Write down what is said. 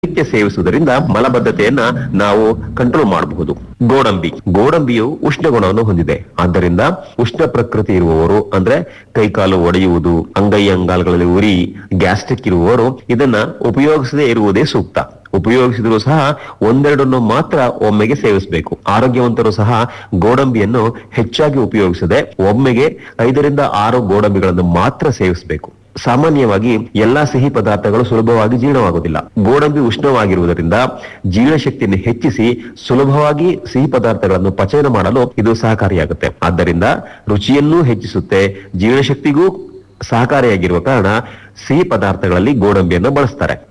ನಿತ್ಯ ಸೇವಿಸುವುದರಿಂದ ಮಲಬದ್ಧತೆಯನ್ನ ನಾವು ಕಂಟ್ರೋಲ್ ಮಾಡಬಹುದು ಗೋಡಂಬಿ ಗೋಡಂಬಿಯು ಉಷ್ಣ ಗುಣವನ್ನು ಹೊಂದಿದೆ ಆದ್ದರಿಂದ ಉಷ್ಣ ಪ್ರಕೃತಿ ಇರುವವರು ಅಂದ್ರೆ ಕೈಕಾಲು ಒಡೆಯುವುದು ಅಂಗೈ ಅಂಗಾಲುಗಳಲ್ಲಿ ಉರಿ ಗ್ಯಾಸ್ಟ್ರಿಕ್ ಇರುವವರು ಇದನ್ನ ಉಪಯೋಗಿಸದೇ ಇರುವುದೇ ಸೂಕ್ತ ಉಪಯೋಗಿಸಿದರೂ ಸಹ ಒಂದೆರಡನ್ನು ಮಾತ್ರ ಒಮ್ಮೆಗೆ ಸೇವಿಸಬೇಕು ಆರೋಗ್ಯವಂತರು ಸಹ ಗೋಡಂಬಿಯನ್ನು ಹೆಚ್ಚಾಗಿ ಉಪಯೋಗಿಸದೆ ಒಮ್ಮೆಗೆ ಐದರಿಂದ ಆರು ಗೋಡಂಬಿಗಳನ್ನು ಮಾತ್ರ ಸೇವಿಸಬೇಕು ಸಾಮಾನ್ಯವಾಗಿ ಎಲ್ಲಾ ಸಿಹಿ ಪದಾರ್ಥಗಳು ಸುಲಭವಾಗಿ ಜೀರ್ಣವಾಗುವುದಿಲ್ಲ ಗೋಡಂಬಿ ಉಷ್ಣವಾಗಿರುವುದರಿಂದ ಜೀರ್ಣಶಕ್ತಿಯನ್ನು ಹೆಚ್ಚಿಸಿ ಸುಲಭವಾಗಿ ಸಿಹಿ ಪದಾರ್ಥಗಳನ್ನು ಪಚನ ಮಾಡಲು ಇದು ಸಹಕಾರಿಯಾಗುತ್ತೆ ಆದ್ದರಿಂದ ರುಚಿಯನ್ನೂ ಹೆಚ್ಚಿಸುತ್ತೆ ಜೀರ್ಣಶಕ್ತಿಗೂ ಸಹಕಾರಿಯಾಗಿರುವ ಕಾರಣ ಸಿಹಿ ಪದಾರ್ಥಗಳಲ್ಲಿ ಗೋಡಂಬಿಯನ್ನು ಬಳಸ್ತಾರೆ